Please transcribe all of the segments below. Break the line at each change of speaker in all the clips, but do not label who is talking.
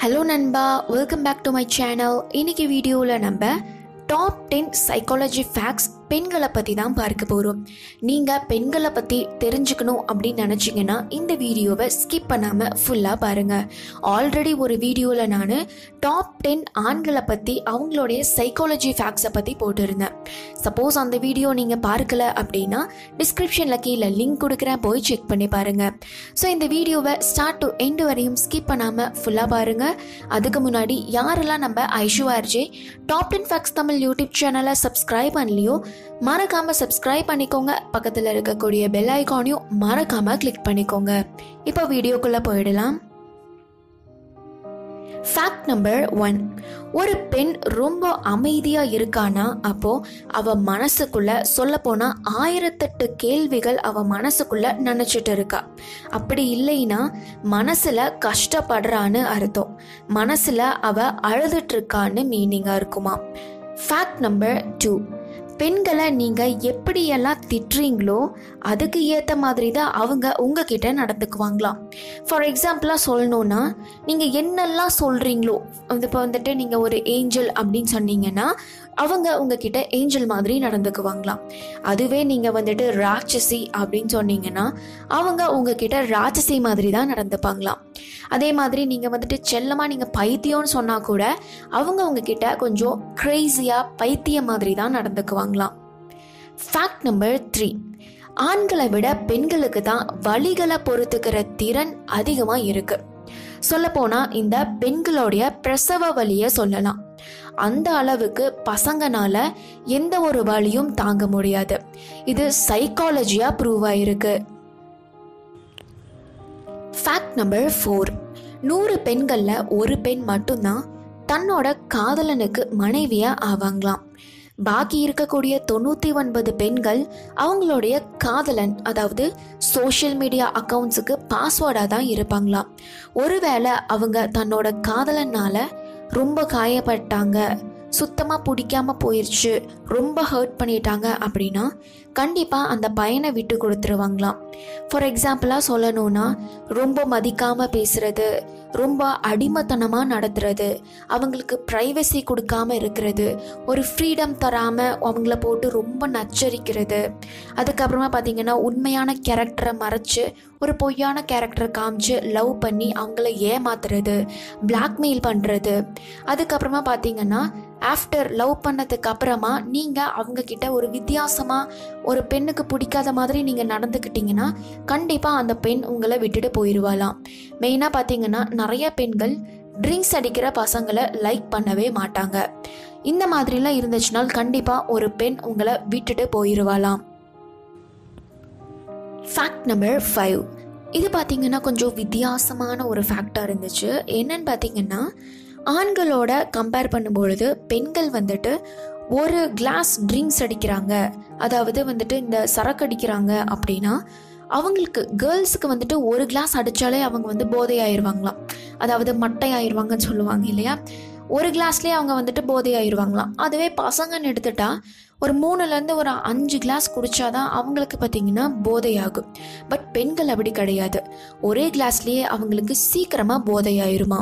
hello நண்பா welcome back to my channel இன்னைக்கு வீடியோவில் நம்ம டாப் டென் சைக்காலஜி ஃபேக்ட்ஸ் பெண்களை பற்றி தான் பார்க்க போகிறோம் நீங்கள் பெண்களை பற்றி தெரிஞ்சுக்கணும் அப்படின்னு நினச்சிங்கன்னா இந்த வீடியோவை ஸ்கிப் பண்ணாமல் ஃபுல்லாக பாருங்கள் ஆல்ரெடி ஒரு வீடியோவில் நான் டாப் டென் ஆண்களை பற்றி அவங்களுடைய சைக்காலஜி ஃபேக்ட்ஸை பற்றி போட்டிருந்தேன் சப்போஸ் அந்த வீடியோ நீங்கள் பார்க்கல அப்படின்னா டிஸ்கிரிப்ஷனில் கீழே லிங்க் கொடுக்குறேன் போய் செக் பண்ணி பாருங்கள் ஸோ இந்த வீடியோவை ஸ்டார்ட் டு எண்டு வரையும் ஸ்கிப் பண்ணாமல் ஃபுல்லாக பாருங்கள் அதுக்கு முன்னாடி யாரெல்லாம் நம்ம Aishu RJ top ten facts Tamil YouTube சேனலை சப்ஸ்கிரைப் பண்ணலையோ மறக்காமல் சப்ஸ்கிரைப் பண்ணிக்கோங்க பக்கத்தில் இருக்கக்கூடிய பெல் ஐக்கானையும் மறக்காமல் கிளிக் பண்ணிக்கோங்க இப்போ வீடியோக்குள்ளே போயிடலாம் ஃபேக்ட் நம்பர் ஒன் ஒரு பெண் ரொம்ப அமைதியாக இருக்கானா அப்போ அவ மனசுக்குள்ள சொல்ல போனா ஆயிரத்தெட்டு கேள்விகள் அவ மனசுக்குள்ள நினைச்சிட்டு இருக்கா அப்படி இல்லைன்னா மனசுல கஷ்டப்படுறான்னு அர்த்தம் மனசுல அவ அழுதுட்டு இருக்கான்னு மீனிங்கா இருக்குமா ஃபேக்ட் நம்பர் டூ பெண்களை நீங்கள் எப்படியெல்லாம் திட்டுறீங்களோ அதுக்கு ஏற்ற மாதிரி தான் அவங்க உங்ககிட்ட நடந்துக்குவாங்களாம் ஃபார் எக்ஸாம்பிளாக சொல்லணுன்னா நீங்கள் என்னெல்லாம் சொல்கிறீங்களோ இப்போ வந்துட்டு நீங்கள் ஒரு ஏஞ்சல் அப்படின்னு சொன்னீங்கன்னா அவங்க உங்ககிட்ட ஏஞ்சல் மாதிரி நடந்துக்குவாங்களாம் அதுவே நீங்கள் வந்துட்டு ராட்சசி அப்படின்னு சொன்னீங்கன்னா அவங்க உங்ககிட்ட ராட்சசி மாதிரி தான் நடந்துப்பாங்களாம் அதே மாதிரி நீங்கள் வந்துட்டு செல்லமாக நீங்கள் பைத்தியம்னு சொன்னால் கூட அவங்க உங்ககிட்ட கொஞ்சம் க்ரேஸியாக பைத்தியம் மாதிரி தான் நடந்துக்குவாங்களாம் ஃபேக்ட் நம்பர் த்ரீ ஆண்களை விட பெண்களுக்கு தான் வலிகளை பொறுத்துக்கிற திறன் அதிகமாக இருக்கு சொல்லப்போனால் இந்த பெண்களுடைய பிரசவ வலியை சொல்லலாம் அந்த அளவுக்கு பசங்கனால எந்த ஒரு வலியும் தாங்க முடியாது இது சைக்காலஜியா ப்ரூவ் ஆயிருக்கு ஃபேக்ட் நம்பர் ஃபோர் நூறு பெண்களில் ஒரு பெண் மட்டும்தான் தன்னோட காதலனுக்கு மனைவியா ஆவாங்களாம் பாக்கி இருக்கக்கூடிய தொண்ணூற்றி ஒன்பது பெண்கள் அவங்களுடைய காதலன் அதாவது சோஷியல் மீடியா அக்கௌண்ட்ஸுக்கு பாஸ்வேர்டாக தான் இருப்பாங்களாம் ஒருவேளை அவங்க தன்னோட காதலனால ரொம்ப காயப்பட்டாங்க சுத்தமாக பிடிக்காம போயிடுச்சு ரொம்ப ஹர்ட் பண்ணிட்டாங்க அப்படின்னா கண்டிப்பாக அந்த பையனை விட்டு கொடுத்துருவாங்களாம் ஃபார் எக்ஸாம்பிளாக சொல்லணும்னா ரொம்ப மதிக்காமல் பேசுறது ரொம்ப அடிமத்தனமாக நடத்துறது அவங்களுக்கு ப்ரைவசி கொடுக்காம இருக்கிறது ஒரு ஃப்ரீடம் தராமல் அவங்கள போட்டு ரொம்ப நச்சரிக்கிறது அதுக்கப்புறமா பார்த்தீங்கன்னா உண்மையான கேரக்டரை மறைச்சு ஒரு பொய்யான கேரக்டரை காமிச்சு லவ் பண்ணி அவங்கள ஏமாத்துறது பிளாக்மெயில் பண்ணுறது அதுக்கப்புறமா பார்த்தீங்கன்னா ஆஃப்டர் லவ் பண்ணதுக்கு அப்புறமா நீங்கள் அவங்கக்கிட்ட ஒரு வித்தியாசமாக ஒரு பெண்ணுக்கு பிடிக்காத மாதிரி நீங்கள் நடந்துக்கிட்டீங்கன்னா கண்டிப்பாக அந்த பெண் உங்களை விட்டுட்டு போயிடுவாளாம் மெயினாக பார்த்தீங்கன்னா நிறைய பெண்கள் ட்ரிங்க்ஸ் அடிக்கிற பசங்களை லைக் பண்ணவே மாட்டாங்க இந்த மாதிரிலாம் இருந்துச்சுனால் கண்டிப்பாக ஒரு பெண் உங்களை விட்டுட்டு போயிடுவாளாம் ஃபேக்ட் நம்பர் ஃபைவ் இது பார்த்தீங்கன்னா கொஞ்சம் வித்தியாசமான ஒரு ஃபேக்டாக இருந்துச்சு என்னன்னு பார்த்தீங்கன்னா ஆண்களோட கம்பேர் பண்ணும்பொழுது பெண்கள் வந்துட்டு ஒரு கிளாஸ் ட்ரிங்க்ஸ் அடிக்கிறாங்க அதாவது வந்துட்டு இந்த சரக்கு அடிக்கிறாங்க அப்படின்னா அவங்களுக்கு கேர்ள்ஸுக்கு வந்துட்டு ஒரு கிளாஸ் அடித்தாலே அவங்க வந்து போதை ஆயிடுவாங்களாம் அதாவது மட்டை ஆயிடுவாங்கன்னு சொல்லுவாங்க இல்லையா ஒரு கிளாஸ்லேயே அவங்க வந்துட்டு போதை ஆயிடுவாங்களாம் அதுவே பசங்கன்னு எடுத்துட்டா ஒரு மூணுலேருந்து ஒரு அஞ்சு கிளாஸ் குடிச்சாதான் அவங்களுக்கு பார்த்தீங்கன்னா போதை ஆகும் பட் பெண்கள் அப்படி கிடையாது ஒரே கிளாஸ்லேயே அவங்களுக்கு சீக்கிரமாக போதை ஆயிருமா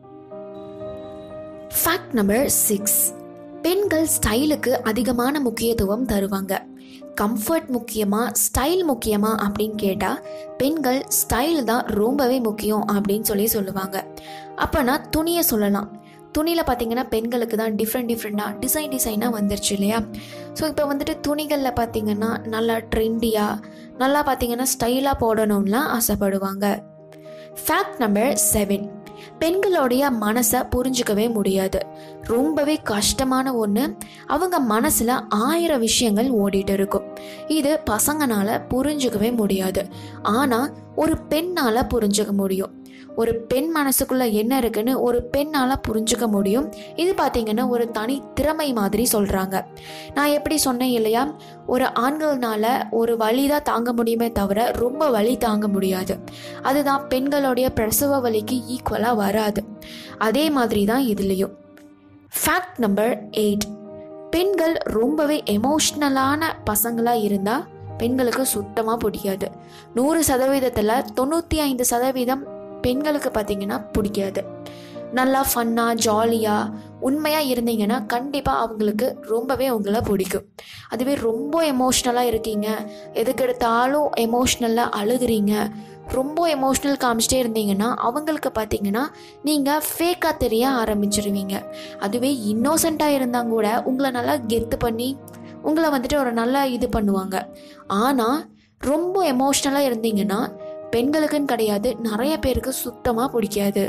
ஃபேக்ட் நம்பர் சிக்ஸ் பெண்கள் ஸ்டைலுக்கு அதிகமான முக்கியத்துவம் தருவாங்க கம்ஃபர்ட் முக்கியமா ஸ்டைல் முக்கியமா அப்படின்னு கேட்டால் பெண்கள் ஸ்டைல் தான் ரொம்பவே முக்கியம் அப்படின்னு சொல்லி சொல்லுவாங்க அப்போனா துணியை சொல்லலாம் துணியில் பார்த்தீங்கன்னா பெண்களுக்கு தான் டிஃப்ரெண்ட் டிஃப்ரெண்ட்டாக டிசைன் டிசைனாக வந்துருச்சு இல்லையா ஸோ இப்போ வந்துட்டு துணிகளில் பார்த்தீங்கன்னா நல்லா ட்ரெண்டியாக நல்லா பார்த்தீங்கன்னா ஸ்டைலாக போடணும்லாம் ஆசைப்படுவாங்க ஃபேக்ட் நம்பர் செவன் பெண்களுடைய மனசை புரிஞ்சுக்கவே முடியாது ரொம்பவே கஷ்டமான ஒன்று அவங்க மனசில் ஆயிரம் விஷயங்கள் ஓடிட்டு இருக்கும் இது பசங்கனால புரிஞ்சுக்கவே முடியாது ஆனால் ஒரு பெண்ணால் புரிஞ்சுக்க முடியும் ஒரு பெண் மனசுக்குள்ள என்ன இருக்குன்னு ஒரு பெண்ணால் புரிஞ்சுக்க முடியும் இது பார்த்தீங்கன்னா ஒரு தனி திறமை மாதிரி சொல்கிறாங்க நான் எப்படி சொன்னேன் இல்லையா ஒரு ஆண்கள்னால ஒரு வலி தான் தாங்க முடியுமே தவிர ரொம்ப வலி தாங்க முடியாது அதுதான் பெண்களுடைய பிரசவ வலிக்கு ஈக்குவலாக வராது அதே மாதிரி தான் இதுலேயும் ஃபேக்ட் நம்பர் எயிட் பெண்கள் ரொம்பவே எமோஷ்னலான பசங்களாக இருந்தால் பெண்களுக்கு சுத்தமாக பிடிக்காது நூறு சதவீதத்தில் தொண்ணூற்றி ஐந்து சதவீதம் பெண்களுக்கு பார்த்தீங்கன்னா பிடிக்காது நல்லா ஃபன்னாக ஜாலியாக உண்மையாக இருந்தீங்கன்னா கண்டிப்பாக அவங்களுக்கு ரொம்பவே உங்களை பிடிக்கும் அதுவே ரொம்ப எமோஷ்னலாக இருக்கீங்க எதுக்கெடுத்தாலும் எமோஷ்னலாக அழுகுறீங்க ரொம்ப எமோஷ்னல் காமிச்சிட்டே இருந்தீங்கன்னா அவங்களுக்கு பார்த்தீங்கன்னா நீங்கள் ஃபேக்காக தெரிய ஆரம்பிச்சிருவீங்க அதுவே இன்னோசண்ட்டாக இருந்தாங்க கூட உங்களை நல்லா கெத்து பண்ணி உங்களை வந்துட்டு ஒரு நல்லா இது பண்ணுவாங்க ஆனால் ரொம்ப எமோஷ்னலாக இருந்தீங்கன்னா பெண்களுக்குன்னு கிடையாது நிறைய பேருக்கு சுத்தமாக பிடிக்காது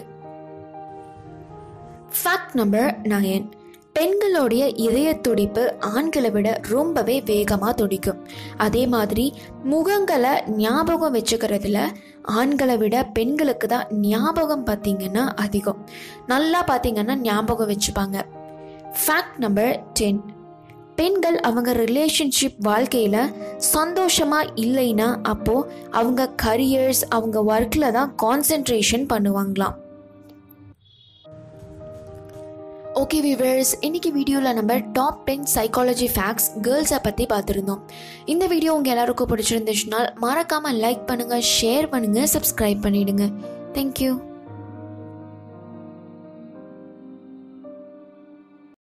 ஃபேக்ட் நம்பர் நயன் பெண்களுடைய இதய துடிப்பு ஆண்களை விட ரொம்பவே வேகமாக துடிக்கும் அதே மாதிரி முகங்களை ஞாபகம் வச்சுக்கிறதுல ஆண்களை விட பெண்களுக்கு தான் ஞாபகம் பார்த்தீங்கன்னா அதிகம் நல்லா பார்த்தீங்கன்னா ஞாபகம் வச்சுப்பாங்க ஃபேக்ட் நம்பர் டென் பெண்கள் அவங்க ரிலேஷன்ஷிப் வாழ்க்கையில் சந்தோஷமாக இல்லைன்னா அப்போது அவங்க கரியர்ஸ் அவங்க ஒர்க்கில் தான் கான்சென்ட்ரேஷன் பண்ணுவாங்களாம் ஓகே விவர்ஸ் இன்னைக்கு வீடியோவில் நம்ம டாப் டென் சைக்காலஜி ஃபேக்ட்ஸ் கேர்ள்ஸை பற்றி பார்த்துருந்தோம் இந்த வீடியோ உங்கள் எல்லாருக்கும் பிடிச்சிருந்துச்சுனால் மறக்காமல் லைக் பண்ணுங்கள் ஷேர் பண்ணுங்கள் சப்ஸ்கிரைப் பண்ணிவிடுங்க தேங்க்யூ